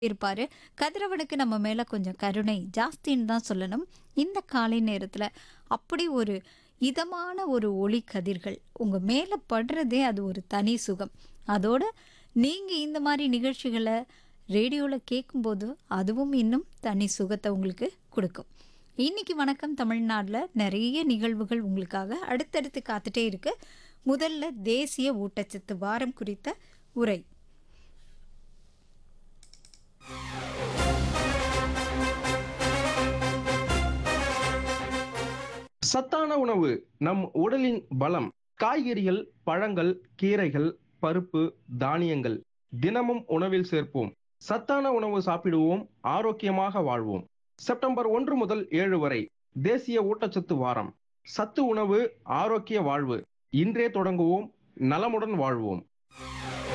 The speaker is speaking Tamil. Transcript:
இருப்பாரு. கதிரவனுக்கு நம்ம மேல கொஞ்சம் கருணை ஜாஸ்தின்னு தான் சொல்லணும். இந்த காலை நேரத்துல அப்படி ஒரு இதமான ஒரு ஒளி கதிர்கள் உங்க மேல படுறதே அது ஒரு தனி சுகம். அதோட நீங்க இந்த மாரி நிகழ்ச்சிகள ரேடியோல கேட்கும்போது, அதுவும் இன்னும் தனி சுகத்த உங்களுக்கு குடுக்கும். இன்னைக்கு வணக்கம் தமிழ்நாடுல நெறைய நிகழ்வுகள் உங்களுக்காக அடுத்தடுத்து காத்துட்டே இருக்கு. முதல்ல தேசிய ஊட்டச்சத்து வாரம் குறித்த உரை. சத்தான உணவு நம் உடலின் பலம் காய்கறிகள் பழங்கள் கீரைகள் பருப்பு தானியங்கள் தினமும் உணவில் சேர்ப்போம் சத்தான உணவு சாப்பிடுவோம் ஆரோக்கியமாக வாழ்வோம் செப்டம்பர் ஒன்று முதல் ஏழு வரை தேசிய ஊட்டச்சத்து வாரம் சத்து உணவு ஆரோக்கிய வாழ்வு இன்றே தொடங்குவோம் நலமுடன் வாழ்வோம்